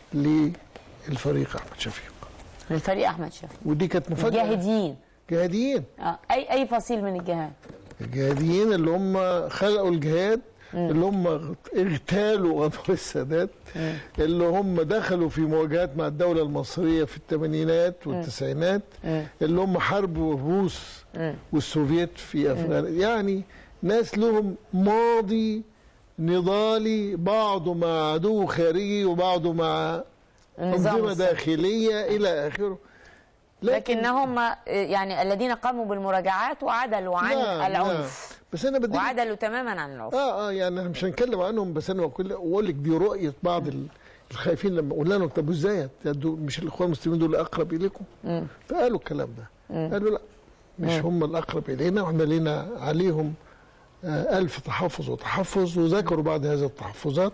للفريق احمد شفيق للفريق احمد شفيق ودي كانت مفاجاه جاهدين جهاديين آه. اي اي فصيل من الجهاد الجهاديين اللي هم خلقوا الجهاد اللي هم اغتالوا انور السادات اللي هم دخلوا في مواجهات مع الدولة المصرية في الثمانينات والتسعينات اللي هم حاربوا الروس والسوفيت في افغانستان يعني ناس لهم ماضي نضالي بعضه مع عدو خارجي وبعضه مع النظام أنظمة السابق. داخلية إلى آخره لكنهم آه، يعني الذين قاموا بالمراجعات وعدلوا عن لا، العنف لا. بس أنا بدي وعدلوا تماما عن العنف اه اه يعني احنا مش هنتكلم عنهم بس انا بقول بقول لك دي رؤيه بعض ال- الخايفين لما قلنا لهم طب ازاي دول مش الاخوان المسلمين دول اقرب اليكم؟ فقالوا الكلام ده قالوا لا مش هم الاقرب الينا واحنا لينا عليهم آه ألف تحفظ وتحفظ وذكروا بعض هذه التحفظات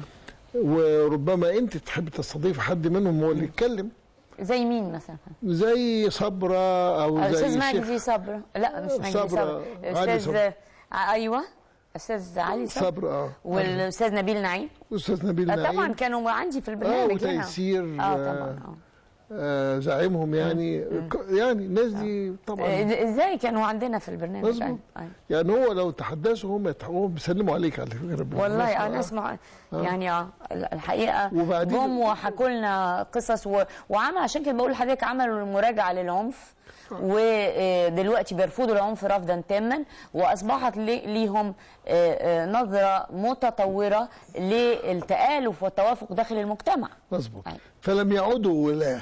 وربما انت تحب تستضيف حد منهم هو اللي يتكلم زي مين مثلا؟ زي صبرا او زي استاذ الشيخ مجدي صبر لا مش مجدي صبرا، صبر علي استاذ صبر. ع- ايوه استاذ علي صبر صبر اه والاستاذ نبيل نعيم استاذ نبيل آه، نعيم طبعا كانوا عندي في اه البرنامج هنا. وتيسير اه طبعا اه آه زعيمهم يعني ك- يعني الناس دي طبعا آه، ازاي كانوا عندنا في البرنامج مظبوط أيوة، أيوة. يعني هو لو تحدثوا هم يتح- هم بيسلموا عليك على فكره والله بالمناسبة. انا اسمع يعني اه الحقيقه وبعدين- جم وحكوا لنا قصص و... وعمل عشان كده بقول لحضرتك عملوا مراجعه للعنف ودلوقتي بيرفضوا العنف رفضا تاما واصبحت لي- ليهم آه، آه، نظره متطوره للتالف والتوافق داخل المجتمع مظبوط أيوة. فلم يعودوا غلاة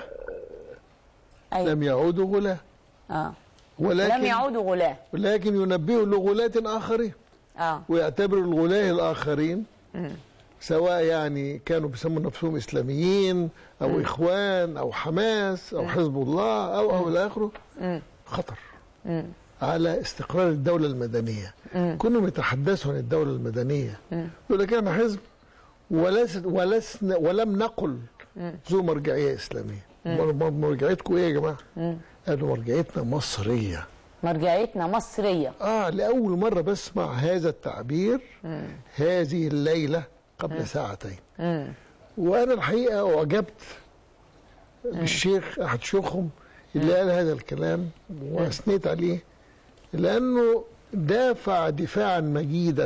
ايوه لم يعودوا غلاة اه ولكن لم يعودوا غلاه ولكن ينبهوا لغلاة آخرين اه ويعتبروا الغلاة الآخرين سواء يعني كانوا بيسموا نفسهم إسلاميين أو إخوان أو حماس أو حزب الله أو أو إلى آخره خطر على استقرار الدولة المدنية كلهم يتحدثوا عن الدولة المدنية يقول لك احنا حزب ولس ولسنا ولم نقل ذو مرجعية إسلامية مر- مر- مرجعيتكم إيه يا جماعة؟ قالوا مرجعيتنا مصرية مرجعيتنا مصريه آه لأول مرة بسمع هذا التعبير هذه الليلة قبل ساعتين وأنا الحقيقة أعجبت بالشيخ أحد شيوخهم اللي قال هذا الكلام وأثنيت عليه لأنه دافع دفاعا مجيدا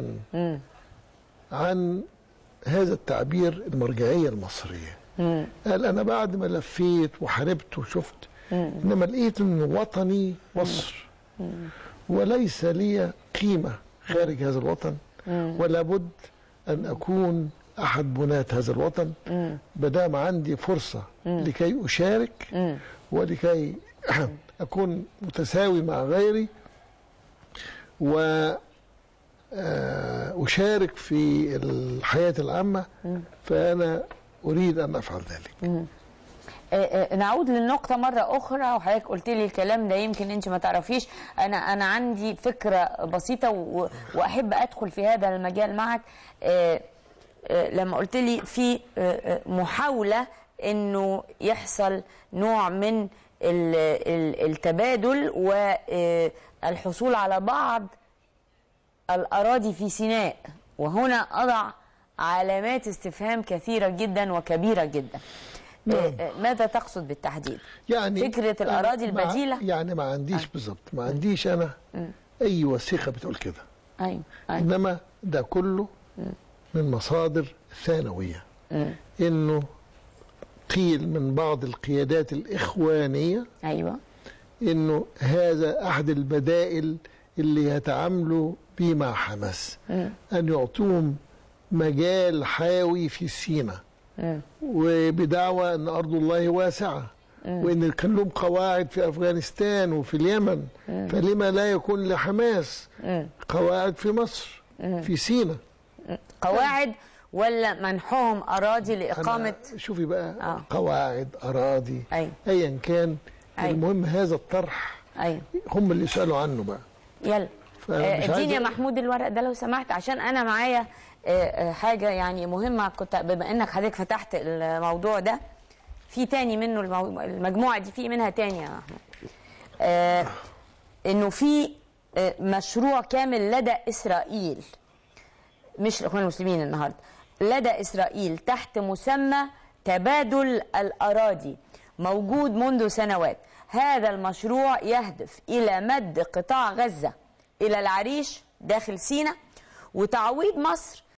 عن هذا التعبير المرجعية المصرية قال أنا بعد ما لفيت وحاربت وشفت إنما لقيت إن وطني مصر وليس لي قيمة خارج هذا الوطن ولا بد أن أكون أحد بناة هذا الوطن بدام عندي فرصة لكي أشارك ولكي أكون متساوي مع غيري و آه، أشارك في الحياة العامة فأنا أريد أن أفعل ذلك آه، آه، نعود للنقطة مرة أخرى وحضرتك قلت لي الكلام ده يمكن أنت ما تعرفيش أنا أنا عندي فكرة بسيطة و- وأحب أدخل في هذا المجال معك آه، آه، لما قلت لي في آه، آه، محاولة إنه يحصل نوع من ال- ال- التبادل والحصول على بعض الأراضي في سيناء وهنا أضع علامات استفهام كثيرة جدا وكبيرة جدا آه، آه، ماذا تقصد بالتحديد؟ يعني فكرة الأراضي مع- البديلة؟ يعني ما عنديش بالظبط ما عنديش أنا أي وثيقة بتقول كده أيوة أيوة إنما ده كله من مصادر ثانوية إنه قيل من بعض القيادات الإخوانية أيوة انه هذا احد البدائل اللي يتعاملوا به مع حماس ان يعطوهم مجال حيوي في سيناء وبدعوى ان ارض الله واسعه وان كان لهم قواعد في افغانستان وفي اليمن فلما لا يكون لحماس قواعد في مصر في سيناء قواعد ولا منحهم أراضي لإقامة أنا شوفي بقى آه. قواعد اراضي أيوة. ايا كان أيوة. المهم هذا الطرح أيوة هم اللي يسالوا عنه بقى يلا فمش آه، عايز اديني يا أ- محمود الورق ده لو سمحت عشان انا معايا آه، آه، حاجه يعني مهمه كنت بما انك حضرتك فتحت الموضوع ده في تاني منه المو... المجموعه دي في منها تاني يا محمود آه انه في آه، مشروع كامل لدى اسرائيل مش الاخوان المسلمين النهارده لدى اسرائيل تحت مسمى تبادل الأراضي موجود منذ سنوات هذا المشروع يهدف إلى مد قطاع غزة إلى العريش داخل سيناء وتعويض مصر